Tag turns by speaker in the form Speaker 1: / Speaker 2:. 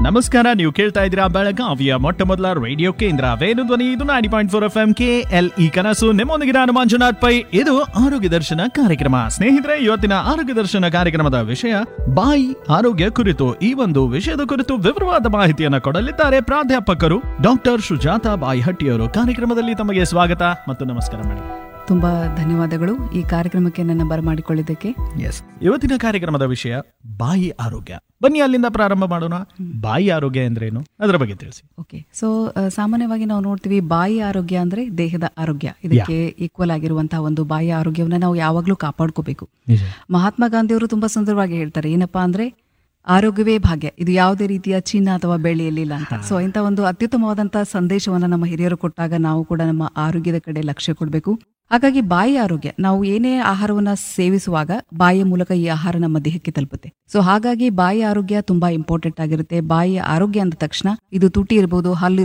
Speaker 1: ನಮಸ್ಕಾರ ನೀವು ಕೇಳ್ತಾ ಇದ್ದೀರಾ ಬೆಳಗಾವಿಯ ಮೊಟ್ಟ ಮೊದಲ ರೇಡಿಯೋ ಕೇಂದ್ರ ವೇಣು ಧ್ವನಿ ಇದು ninety point four F M K L ಈ ಕನಸು ನಿಮ್ಮೊಂದಿಗೆ ನಾನು ಮಂಜುನಾಥ್ ಪೈ ಇದು ಆರೋಗ್ಯ ದರ್ಶನ ಕಾರ್ಯಕ್ರಮ ಸ್ನೇಹಿತರೆ ಇವತ್ತಿನ ಆರೋಗ್ಯ ದರ್ಶನ ಕಾರ್ಯಕ್ರಮದ ವಿಷಯ ಬಾಯಿ ಆರೋಗ್ಯ ಕುರಿತು ಈ ಒಂದು ವಿಷಯದ ಕುರಿತು ವಿವರವಾದ ಮಾಹಿತಿಯನ್ನು ಕೊಡಲಿದ್ದಾರೆ ಪ್ರಾಧ್ಯಾಪಕರು ಡಾಕ್ಟರ್ ಸುಜಾತಾ ಬಾಯಿ ಹಟ್ಟಿಯವರು ಕಾರ್ಯಕ್ರಮದಲ್ಲಿ ತಮಗೆ ಸ್ವಾಗತ ಮತ್ತು ನಮಸ್ಕಾರ ಮೇಡಮ್
Speaker 2: ತುಂಬ ಧನ್ಯವಾದಗಳು ಈ ಕಾರ್ಯಕ್ರಮಕ್ಕೆ ನನ್ನ ಬರಮಾಡಿಕೊಳ್ಳಿದ್ದಕ್ಕೆ
Speaker 1: ಎಸ್ ಇವತ್ತಿನ ಕಾರ್ಯಕ್ರಮದ ವಿಷಯ ಬಾಯಿ ಆರೋಗ್ಯ ಬನ್ನಿ ಅಲ್ಲಿಂದ ಪ್ರಾರಂಭ ಮಾಡೋಣ ಬಾಯಿ ಆರೋಗ್ಯ ಎಂದ್ರೇನು ಅದರ ಬಗ್ಗೆ ತಿಳಿಸಿ
Speaker 2: ಓಕೆ ಸೊ ಸಾಮಾನ್ಯವಾಗಿ ನಾವು ನೋಡ್ತೀವಿ ಬಾಯಿ ಆರೋಗ್ಯ ಅಂದ್ರೆ ದೇಹದ ಆರೋಗ್ಯ ಇದಕ್ಕೆ ಈಕ್ವಲ್ ಆಗಿರುವಂತಹ ಒಂದು ಬಾಯಿ ಆರೋಗ್ಯವನ್ನ ನಾವು ಯಾವಾಗಲೂ ಕಾಪಾಡ್ಕೋಬೇಕು ಮಹಾತ್ಮ ಗಾಂಧಿಯವರು ತುಂಬಾ ಸುಂದರವಾಗಿ ಹೇಳ್ತಾರೆ ಏನಪ್ಪಾ ಅಂದ್ರೆ ಆರೋಗ್ಯವೇ ಭಾಗ್ಯ ಇದು ಯಾವುದೇ ರೀತಿಯ ಚಿನ್ನ ಅಥವಾ ಬೆಳ್ಳಿಯಲ್ಲಿಲ್ಲ ಅಂತ ಸೊ ಇಂಥ ಒಂದು ಅತ್ಯುತ್ತಮವಾದಂತಹ ಸಂದೇಶವನ್ನ ನಮ್ಮ ಹಿರಿಯರು ಕೊಟ್ಟಾಗ ನಾವು ಕೂಡ ನಮ್ಮ ಆರೋಗ್ಯದ ಕಡೆ ಲಕ್ಷ್ಯ ಕೊಡಬೇಕು ಹಾಗಾಗಿ ಬಾಯಿ ಆರೋಗ್ಯ ನಾವು ಏನೇ ಆಹಾರವನ್ನ ಸೇವಿಸುವಾಗ ಬಾಯಿಯ ಮೂಲಕ ಈ ಆಹಾರ ನಮ್ಮ ದೇಹಕ್ಕೆ ತಲುಪುತ್ತೆ ಸೊ ಹಾಗಾಗಿ ಬಾಯಿ ಆರೋಗ್ಯ ತುಂಬಾ ಇಂಪಾರ್ಟೆಂಟ್ ಆಗಿರುತ್ತೆ ಬಾಯಿಯ ಆರೋಗ್ಯ ಅಂದ ತಕ್ಷಣ ಇದು ತುಟಿ ಇರ್ಬೋದು ಹಲ್ಲು